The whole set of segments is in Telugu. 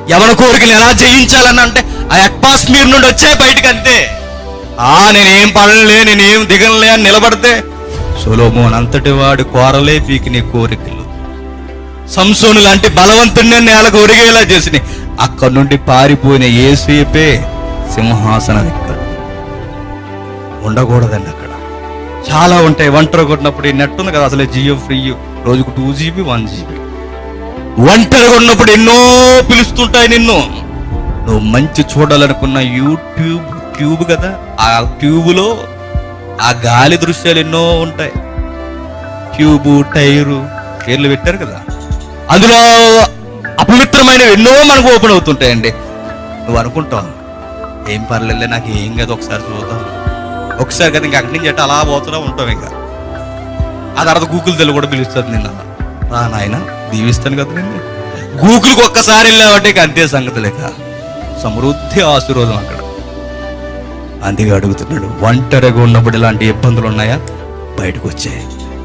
యవన కోరికలు ఎలా జయించాలని అంటే ఆ అట్మాస్ఫియర్ నుండి వచ్చే బయటకు అంతే ఆ నేనేం పడలే నేనేం దిగలే అని నిలబడితే సొలోమోన్ అంతటి వాడు కోరలే పీకిని కోరికలు సంసోను లాంటి బలవంతుడిని నేలకు ఒరిగేలా చేసిన అక్కడి నుండి పారిపోయిన ఏసేపే సింహాసనం ఎక్కడ ఉండకూడదండి అక్కడ చాలా ఉంటాయి ఒంటరి కొట్టినప్పుడు ఈ నెట్ ఉంది కదా అసలే జియో ఫ్రీ రోజుకు టూ జీబీ వన్ జీబీ ఒంటరిగా ఉన్నప్పుడు ఎన్నో పిలుస్తుంటాయి నిన్ను నువ్వు మంచి చూడాలనుకున్న యూట్యూబ్ ట్యూబ్ కదా ఆ ట్యూబ్లో ఆ గాలి దృశ్యాలు ఎన్నో ఉంటాయి ట్యూబు టైరు పేర్లు పెట్టారు కదా అందులో అపవిత్రమైనవి ఎన్నో మనకు ఓపెన్ అవుతుంటాయండి నువ్వు అనుకుంటావు ఏం పర్లేదులే నాకు ఏం కదా ఒకసారి చూద్దాం ఒకసారి కదా ఇంకా అక్కడి నుంచి అట్ట అలా పోతూనే ఉంటాం ఇంకా ఆ తర్వాత గూగుల్ తెలు కూడా పిలుస్తుంది నిన్న రా నాయన దీవిస్తాను కదా నిన్ను గూగుల్కి ఒక్కసారి వెళ్ళావంటే ఇక అంతే సంగతి లేక సమృద్ధి ఆశీర్వాదం అక్కడ అందుకే అడుగుతున్నాడు ఒంటరిగా ఉన్నప్పుడు ఇలాంటి ఇబ్బందులు ఉన్నాయా బయటకు వచ్చాయి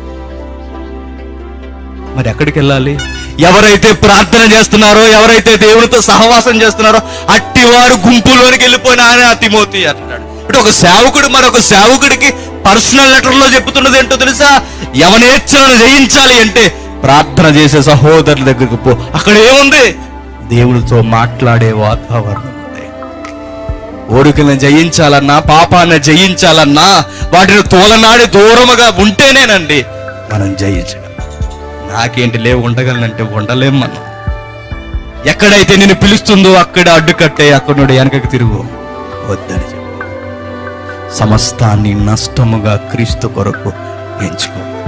మరి ఎక్కడికి వెళ్ళాలి ఎవరైతే ప్రార్థన చేస్తున్నారో ఎవరైతే దేవునితో సహవాసం చేస్తున్నారో అట్టివారు గుంపులోనికి వెళ్ళిపోయిన ఆయన అతిమోతి అంటున్నాడు అంటే ఒక సేవకుడు మరొక సేవకుడికి పర్సనల్ లెటర్ లో చెప్తున్నది ఏంటో తెలుసా ఎవనేచ్ఛలను జయించాలి అంటే ప్రార్థన చేసే సహోదరుల దగ్గరికి పో అక్కడ ఏముంది దేవునితో మాట్లాడే వాతావరణం ఉంది ఓడికలను జయించాలన్నా పాపాన్ని జయించాలన్నా వాటిని తోలనాడి దూరముగా ఉంటేనేనండి మనం జయించడం నాకేంటి లేవు ఉండగలనంటే ఉండలేం మనం ఎక్కడైతే నేను పిలుస్తుందో అక్కడ అడ్డుకట్టే అక్కడ నుండి వెనకకి తిరుగు వద్దని చెప్పు సమస్తాన్ని నష్టముగా క్రీస్తు కొరకు ఎంచుకో